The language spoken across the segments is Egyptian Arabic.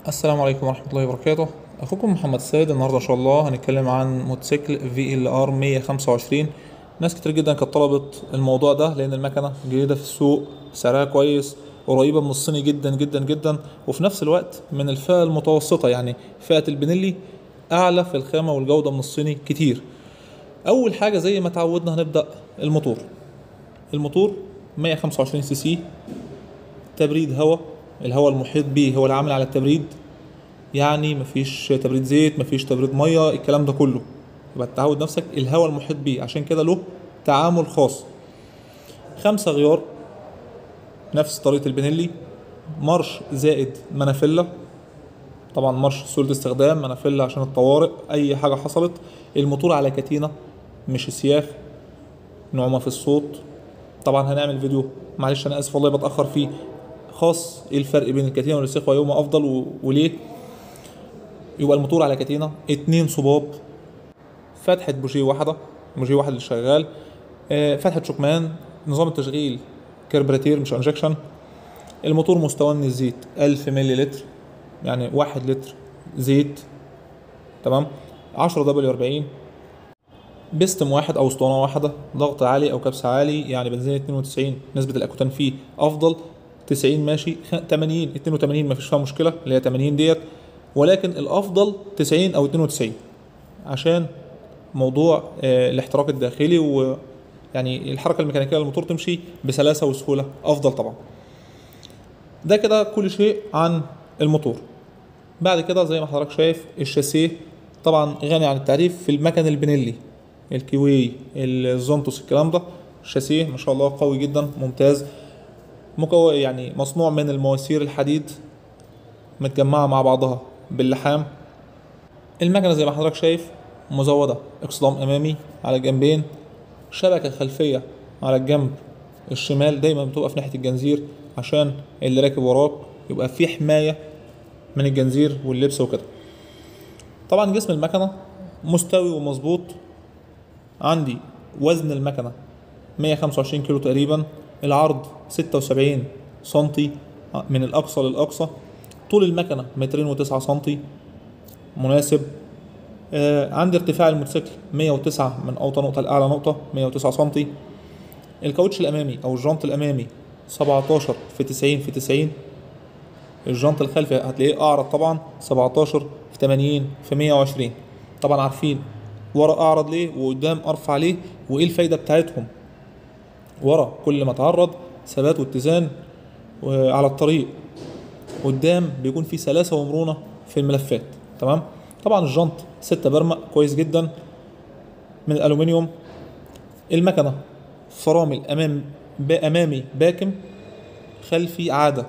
السلام عليكم ورحمة الله وبركاته أخوكم محمد السيد النهاردة إن شاء الله هنتكلم عن موتوسيكل في ال ار 125 ناس كتير جدا كانت طلبت الموضوع ده لأن المكنة جديدة في السوق سعرها كويس قريبة من الصيني جدا جدا جدا وفي نفس الوقت من الفئة المتوسطة يعني فئة البنيلي أعلى في الخامة والجودة من الصيني كتير أول حاجة زي ما تعودنا هنبدأ الموتور الموتور 125 سي سي تبريد هواء الهواء المحيط به هو العامل على التبريد يعني مفيش تبريد زيت مفيش تبريد ميه الكلام ده كله يبقى تعود نفسك الهواء المحيط بيه عشان كده له تعامل خاص خمسة غيار نفس طريقة البنيلي مارش زائد منافلة طبعا مارش سهولة استخدام منافلة عشان الطوارئ أي حاجة حصلت الموتور على كتينة مش سياخ نعومة في الصوت طبعا هنعمل فيديو معلش أنا آسف والله بتأخر فيه خاص ايه الفرق بين الكتينة والسيخ وأيهما أفضل و... وليه يبقى الموتور على كتينة اتنين صباب فتحة بوجيه واحدة بوجيه واحد اللي شغال آه، فتحة شكمان نظام التشغيل كربراتير مش انجكشن الموتور مستوى من الزيت 1000 ملي لتر يعني واحد لتر زيت تمام 10 دبليو 40 بيستم واحد او اسطوانه واحده ضغط عالي او كبس عالي يعني بنزين 92 نسبه الاكوتان فيه افضل 90 ماشي خ- 80 82 مفيش فيها مشكله اللي هي 80 ديت ولكن الافضل 90 او 92 عشان موضوع آه، الاحتراق الداخلي ويعني الحركه الميكانيكيه للموتور تمشي بسلاسه وسهوله افضل طبعا ده كده كل شيء عن الموتور بعد كده زي ما حضرتك شايف الشاسيه طبعا غني عن التعريف في المكن البنيلي الكيوي الزونتوس الكلام ده الشاسيه ما شاء الله قوي جدا ممتاز مكو يعني مصنوع من المواسير الحديد متجمعة مع بعضها باللحام المكنة زي ما حضرتك شايف مزودة اكسدام امامي على الجنبين شبكة خلفية على الجنب الشمال دايما بتبقى في ناحية الجنزير عشان اللي راكب وراك يبقى في حماية من الجنزير واللبس وكده طبعا جسم المكنة مستوي ومظبوط عندي وزن المكنة 125 كيلو تقريبا العرض 76 سنتي من الأقصى للأقصى طول المكنة مترين وتسعة سنتي مناسب آه عندي ارتفاع الموتوسيكل 109 من أوطى نقطة لأعلى نقطة 109 سنتي الكاوتش الأمامي أو الجنط الأمامي 17 في 90 في 90 الجنط الخلفي هتلاقيه أعرض طبعا 17 في 80 في 120 طبعا عارفين ورا أعرض ليه وقدام أرفع ليه وإيه الفايدة بتاعتهم ورا كل ما تعرض ثبات واتزان على الطريق قدام بيكون في سلاسة ومرونة في الملفات تمام طبعا الجنط ستة برمق كويس جدا من الألومنيوم المكنة فرامل أمام أمامي باكم خلفي عادة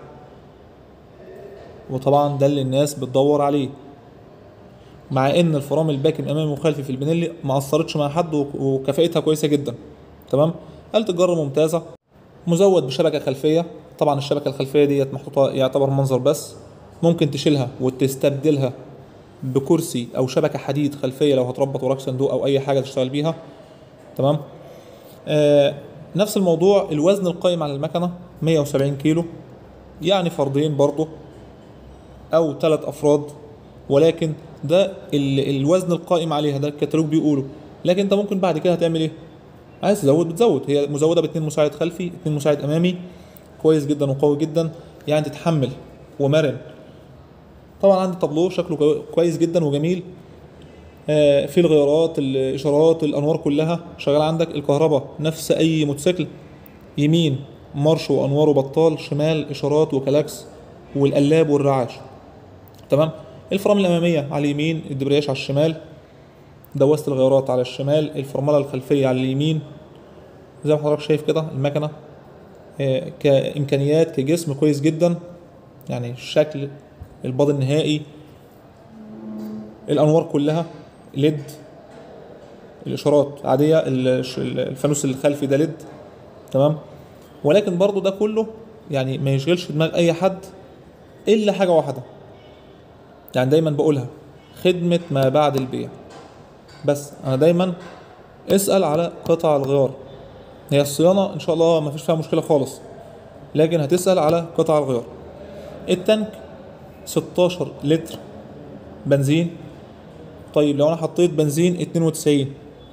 وطبعا ده اللي الناس بتدور عليه مع ان الفرامل باكم امامي وخلفي في البنيلي ما اثرتش مع حد وك- وكفاءتها كويسه جدا تمام آلة الجر ممتازة مزود بشبكة خلفية طبعا الشبكة الخلفية ديت محطوطة يعتبر منظر بس ممكن تشيلها وتستبدلها بكرسي أو شبكة حديد خلفية لو هتربط وراك صندوق أو أي حاجة تشتغل بيها تمام آه نفس الموضوع الوزن القائم على المكنة 170 كيلو يعني فردين برضه أو ثلاث أفراد ولكن ده ال- الوزن القائم عليها ده الكتالوج بيقوله لكن انت ممكن بعد كده هتعمل ايه عايز تزود بتزود هي مزوده باتنين مساعد خلفي اتنين مساعد امامي كويس جدا وقوي جدا يعني تتحمل ومرن طبعا عندي طابلوه شكله كوي- كويس جدا وجميل آه، في الغيارات الاشارات الانوار كلها شغاله عندك الكهرباء نفس اي موتوسيكل يمين مارش وانوار وبطال شمال اشارات وكلاكس والقلاب والرعاش تمام الفرامل الاماميه على اليمين الدبرياج على الشمال دواسة الغيارات على الشمال الفرملة الخلفية على اليمين زي ما حضرتك شايف كده المكنة آه، كإمكانيات كجسم كويس جدا يعني الشكل الباض النهائي الأنوار كلها ليد الإشارات عادية الش- الفانوس الخلفي ده ليد تمام ولكن برضو ده كله يعني ما يشغلش دماغ أي حد إلا حاجة واحدة يعني دايما بقولها خدمة ما بعد البيع بس انا دايما اسال على قطع الغيار هي الصيانه ان شاء الله ما فيش فيها مشكله خالص لكن هتسال على قطع الغيار التانك 16 لتر بنزين طيب لو انا حطيت بنزين 92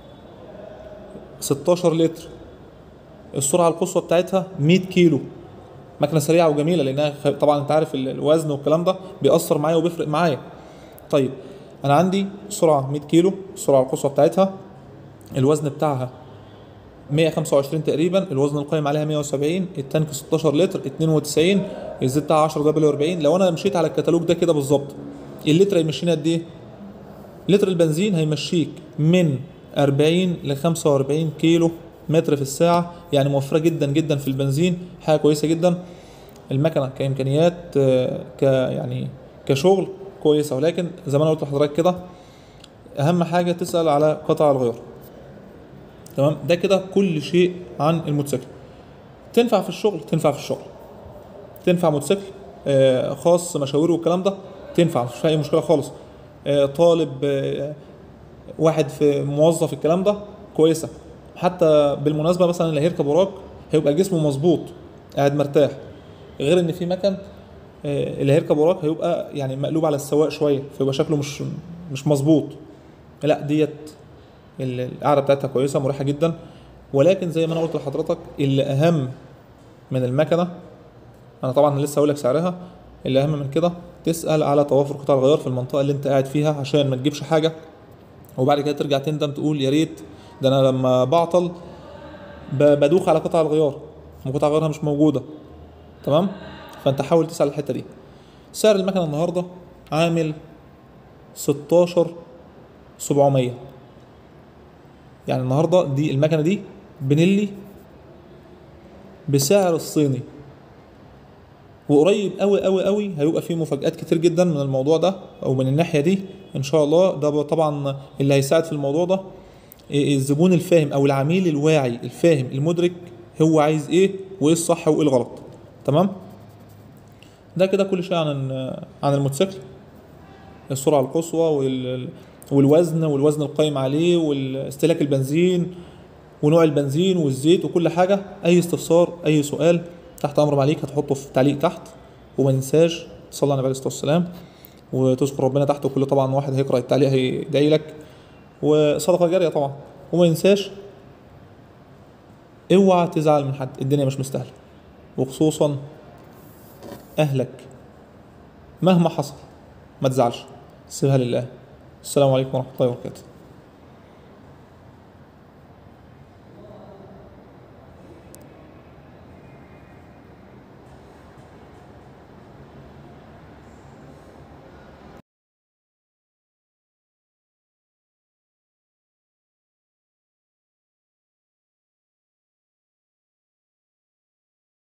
16 لتر السرعه القصوى بتاعتها 100 كيلو مكنه سريعه وجميله لانها خ- طبعا انت عارف ال- الوزن والكلام ده بيأثر معايا وبيفرق معايا طيب انا عندي سرعه 100 كيلو السرعه القصوى بتاعتها الوزن بتاعها 125 تقريبا الوزن القائم عليها 170 التانك 16 لتر 92 الزيت بتاعها 10 دبليو 40 لو انا مشيت على الكتالوج ده كده بالظبط اللتر هيمشينا قد ايه؟ لتر البنزين هيمشيك من 40 ل 45 كيلو متر في الساعة يعني موفرة جدا جدا في البنزين حاجة كويسة جدا المكنة كإمكانيات آه، ك يعني كشغل كويسة ولكن زي ما انا قلت لحضرتك كده أهم حاجة تسأل على قطع الغيار تمام ده كده كل شيء عن الموتوسيكل تنفع في الشغل تنفع في الشغل تنفع موتوسيكل آه، خاص مشاوير والكلام ده تنفع مش فيها اي مشكله خالص آه، طالب آه، واحد في موظف الكلام ده كويسه حتى بالمناسبه مثلا اللي هيركب وراك هيبقى جسمه مظبوط قاعد مرتاح غير ان في مكن آه، اللي هيركب وراك هيبقى يعني مقلوب على السواق شويه فيبقى شكله مش مش مظبوط لا ديت ال- القعده بتاعتها كويسه مريحه جدا ولكن زي ما انا قلت لحضرتك اللي اهم من المكنه انا طبعا لسه هقول لك سعرها اللي اهم من كده تسال على توافر قطع الغيار في المنطقه اللي انت قاعد فيها عشان ما تجيبش حاجه وبعد كده ترجع تندم تقول يا ريت ده انا لما بعطل ب- بدوخ على قطع الغيار وقطع غيارها مش موجوده تمام فانت حاول تسال الحته دي سعر المكنه النهارده عامل 16 700 يعني النهارده دي المكنه دي بنلي بسعر الصيني وقريب قوي قوي قوي هيبقى فيه مفاجآت كتير جدا من الموضوع ده او من الناحيه دي ان شاء الله ده طبعا اللي هيساعد في الموضوع ده إيه الزبون الفاهم او العميل الواعي الفاهم المدرك هو عايز ايه وايه الصح وايه الغلط تمام ده كده كل شيء عن عن الموتوسيكل السرعه القصوى وال والوزن والوزن القائم عليه واستهلاك البنزين ونوع البنزين والزيت وكل حاجه اي استفسار اي سؤال تحت امر عليك هتحطه في تعليق تحت وما ننساش تصلي على النبي عليه الصلاه والسلام وتذكر ربنا تحت وكل طبعا واحد هيقرا التعليق هيدعي لك وصدقه جاريه طبعا وما ينساش اوعى تزعل من حد الدنيا مش مستاهله وخصوصا اهلك مهما حصل ما تزعلش سيبها لله السلام عليكم ورحمه الله وبركاته